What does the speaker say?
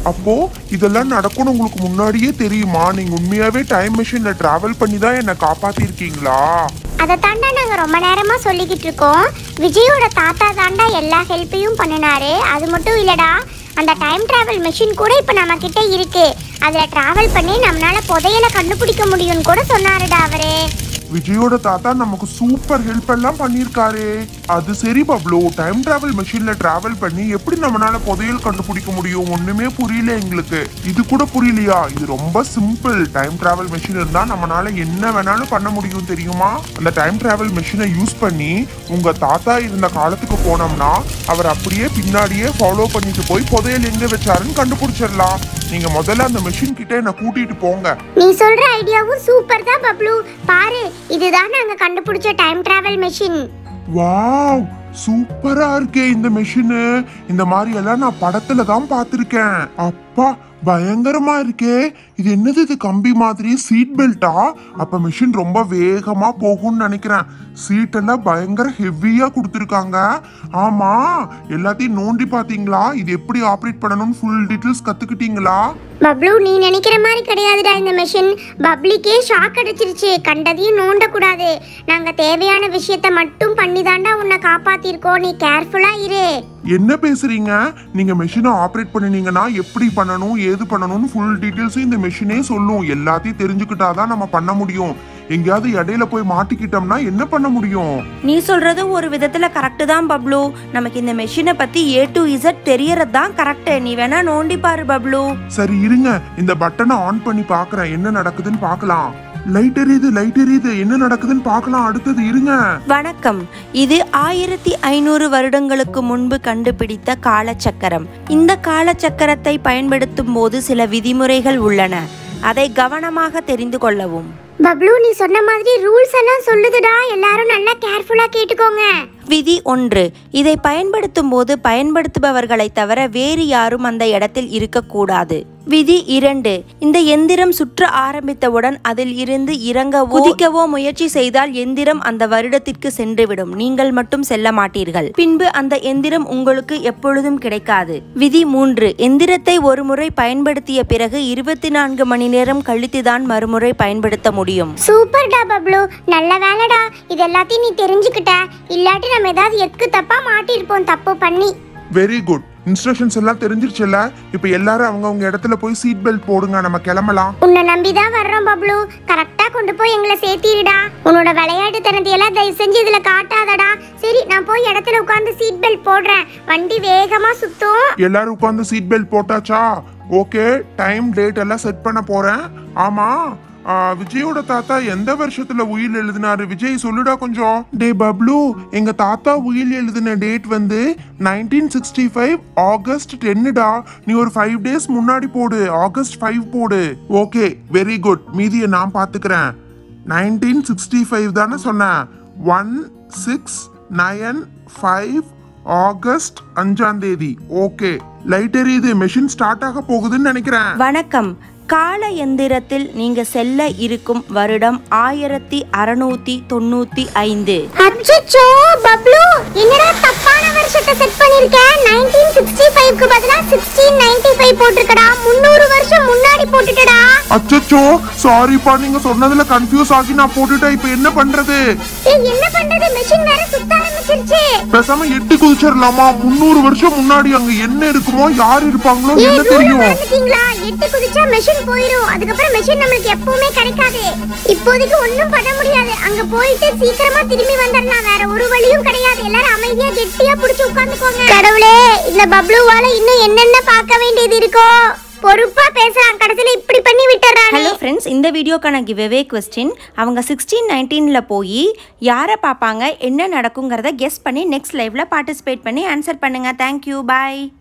அப்போ இதெல்லாம் நடக்கும்னு உங்களுக்கு முன்னாடியே தெரியுமா நீங்க உண்மையாவே டைம் மிஷின்ல டிராவல் பண்ணி தான் என்ன காப்பாத்திருக்கீங்களா அதை தாண்டா நாங்க ரொம்ப நேரமா சொல்லிக்கிட்டு இருக்கோம் விஜயோட தாத்தா தாண்டா எல்லா ஹெல்ப்பையும் பண்ணினாரு அது மட்டும் இல்லடா அந்த டைம் டிராவல் மிஷின் கூட இப்போ நம்ம கிட்ட இருக்கு அதுல டிராவல் பண்ணி நம்மளால புதையலை கண்டுபிடிக்க முடியும்னு கூட சொன்னாருடா அவரு விஜயோட தாத்தா நமக்கு சூப்பர் ஹெல்ப் எல்லாம் பண்ணிருக்காரு அது சரி பப்ளு டைம் டிராவல் மிஷின்ல டிராவல் பண்ணி எப்படி நம்மளால புதையல் கண்டுபிடிக்க முடியும் ஒண்ணுமே புரியல எங்களுக்கு இது கூட புரியலையா இது ரொம்ப சிம்பிள் டைம் டிராவல் மிஷின் இருந்தா நம்மளால என்ன வேணாலும் பண்ண முடியும் தெரியுமா அந்த டைம் டிராவல் மிஷினை யூஸ் பண்ணி உங்க தாத்தா இருந்த காலத்துக்கு போனோம்னா அவர் அப்படியே பின்னாடியே ஃபாலோ பண்ணிட்டு போய் புதையல் எங்க வச்சாருன்னு கண்டுபிடிச்சிடலாம் நீங்க முதல்ல அந்த மிஷின் கிட்ட என்ன கூட்டிட்டு போங்க நீ சொல்ற ஐடியாவும் சூப்பர் தான் பப்ளு பாரு இதுதான் நாங்க கண்டுபிடிச்ச டைம் டிராவல் மிஷின் வாவ் சூப்பரா இருக்கே இந்த மெஷினு இந்த மாதிரி எல்லாம் நான் படத்துல தான் பார்த்திருக்கேன் அப்பா பயங்கரமா இருக்கே இது என்னது இது கம்பி மாதிரி சீட் பெல்ட்டா அப்ப மிஷின் ரொம்ப வேகமா போகும்னு நினைக்கிறேன் சீட் எல்லாம் பயங்கர ஹெவியா கொடுத்துருக்காங்க ஆமா எல்லாத்தையும் நோண்டி பாத்தீங்களா இது எப்படி ஆப்ரேட் பண்ணணும்னு ஃபுல் டீட்டெயில்ஸ் கத்துக்கிட்டீங்களா பப்ளு நீ நினைக்கிற மாதிரி கிடையாதுடா இந்த மிஷின் பப்ளிக்கே ஷாக் அடிச்சிருச்சு கண்டதையும் நோண்டக்கூடாது நாங்க தேவையான விஷயத்த மட்டும் பண்ணி தாண்டா உன்னை காப்பாத்திருக்கோம் நீ கேர்ஃபுல்லா இரு என்ன பேசுறீங்க நீங்க மெஷினை ஆப்ரேட் பண்ணினீங்கன்னா எப்படி பண்ணணும் ஏது பண்ணணும்னு ஃபுல் டீட்டெயில்ஸும் இந்த மெஷினே சொல்லும் எல்லாத்தையும் தெரிஞ்சுக்கிட்டாதான் நம்ம பண்ண முடியும் எங்கேயாவது இடையில போய் மாட்டிக்கிட்டோம்னா என்ன பண்ண முடியும் நீ சொல்றது ஒரு விதத்துல கரெக்டு தான் பப்ளு நமக்கு இந்த மெஷினை பத்தி ஏ டு இசட் தெரியறது தான் கரெக்ட் நீ வேணா நோண்டி பாரு பப்ளு சரி இருங்க இந்த பட்டனை ஆன் பண்ணி பார்க்கறேன் என்ன நடக்குதுன்னு பார்க்கலாம் லைட் எரியுது லைட் எரியுது என்ன நடக்குதுன்னு பார்க்கலாம் அடுத்தது இருங்க வணக்கம் இது ஆயிரத்தி ஐநூறு வருடங்களுக்கு முன்பு கண்டுபிடித்த காலச்சக்கரம் இந்த காலச்சக்கரத்தை பயன்படுத்தும் போது சில விதிமுறைகள் உள்ளன அதை கவனமாக தெரிந்து கொள்ளவும் பப்ளு நீ சொன்ன மாதிரி ரூல்ஸ் எல்லாம் சொல்லுதுடா எல்லாரும் நல்லா கேர்ஃபுல்லா கேட்டுக்கோங்க விதி ஒன்று இதை பயன்படுத்தும் போது பயன்படுத்துபவர்களை தவிர வேறு யாரும் அந்த இடத்தில் இருக்கக்கூடாது விதி இரண்டு இந்த எந்திரம் சுற்ற ஆரம்பித்தவுடன் அதில் இருந்து இறங்கவோ குதிக்கவோ முயற்சி செய்தால் எந்திரம் அந்த வருடத்திற்கு சென்றுவிடும் நீங்கள் மட்டும் செல்ல மாட்டீர்கள் பின்பு அந்த எந்திரம் உங்களுக்கு எப்பொழுதும் கிடைக்காது விதி மூன்று எந்திரத்தை ஒருமுறை பயன்படுத்திய பிறகு இருபத்தி நான்கு மணி நேரம் கழித்துதான் மறுமுறை பயன்படுத்த முடியும் சூப்பர்டா பப்ளு நல்ல வேலைடா இது எல்லாத்தையும் நீ தெரிஞ்சுக்கிட்ட இல்லாட்டி நம்ம ஏதாவது எக்கு தப்பா மாட்டிருப்போம் தப்பு பண்ணி வெரி குட் இன்ஸ்ட்ரக்ஷன்ஸ் எல்லாம் தெரிஞ்சிருச்சுல்ல இப்போ எல்லாரும் அவங்கவங்க இடத்துல போய் சீட் பெல்ட் போடுங்க நம்ம கிளம்பலாம் உன்னை நம்பி தான் வர்றோம் பப்ளு கரெக்டா கொண்டு போய் எங்களை சேர்த்திடுடா உன்னோட விளையாட்டு தனத்தை எல்லாம் தயவு செஞ்சு இதுல காட்டாதடா சரி நான் போய் இடத்துல உட்காந்து சீட் பெல்ட் போடுறேன் வண்டி வேகமா சுத்தும் எல்லாரும் உட்காந்து சீட் பெல்ட் போட்டாச்சா ஓகே டைம் டேட் எல்லாம் செட் பண்ண போறேன் ஆமா ஆ, விஜயோட தாத்தா எந்த வருஷத்துல உயில் எழுதினாரு விஜய் சொல்லுடா கொஞ்சம் டே பப்ளு எங்க தாத்தா உயில் எழுதின டேட் வந்து நைன்டீன் சிக்ஸ்டி ஃபைவ் ஆகஸ்ட் டென்னுடா நீ ஒரு ஃபைவ் டேஸ் முன்னாடி போடு ஆகஸ்ட் ஃபைவ் போடு ஓகே வெரி குட் மீதியை நான் பாத்துக்கிறேன் நைன்டீன் சிக்ஸ்டி ஃபைவ் தானே சொன்னேன் one six nine five August அஞ்சாம் தேதி ஓகே லைட் எரியுது மெஷின் ஸ்டார்ட் ஆக போகுதுன்னு நினைக்கிறேன் வணக்கம் கால எந்திரத்தில் நீங்க செல்ல இருக்கும் வருடம் ஆயிரத்தி அறுநூத்தி தொண்ணூத்தி ஐந்து அச்சச்சோ பப்ளு என்னடா தப்பான வருஷத்தை செட் பண்ணிருக்க 1965 க்கு பதிலா 1695 போட்டிருக்கடா 300 வருஷம் முன்னாடி போட்டுட்டடா அச்சச்சோ சாரிப்பா நீங்க சொன்னதுல கன்ஃபியூஸ் ஆகி நான் போட்டுட்டேன் இப்போ என்ன பண்றது ஏய் என்ன பண்றது மெஷின் வேற சுத்த ஆரம்பிச்சிருச்சு பேசாம எட்டு குதிச்சிடலாமா முந்நூறு வருஷம் முன்னாடி அங்க என்ன இருக்குமோ யார் இருப்பாங்களோ ஏய் என்ன ரூல் தெரியும் மறந்துட்டீங்களா எட்டு குதிச்சா மெஷின் போயிடும் அதுக்கப்புறம் மெஷின் நம்மளுக்கு எப்பவுமே கிடைக்காது இப்போதைக்கு ஒண்ணும் பண்ண முடியாது அங்க போயிட்டு சீக்கிரமா திரும்பி வந்துடலாம் வேற ஒரு வழியும் கிடையாது எல்லாரும் அமைதியா கெட்டியா புடிச்சு உட்கார்ந்துக்கோங்க கடவுளே இந்த பப்ளுவால இன்னும் என்னென்ன பார்க்க வேண்டியது இருக்கோ பொறுப்பா பேசுறான் கடைசியில இப்படி பண்ணி விட்டுறானே ஹலோ ஃப்ரெண்ட்ஸ் இந்த வீடியோக்கான கிவ்அவே கொஸ்டின் அவங்க சிக்ஸ்டீன் நைன்டீனில் போய் யாரை பார்ப்பாங்க என்ன நடக்குங்கிறத கெஸ் பண்ணி நெக்ஸ்ட் லைவ்ல பார்ட்டிசிபேட் பண்ணி ஆன்சர் பண்ணுங்க தேங்க்யூ பாய்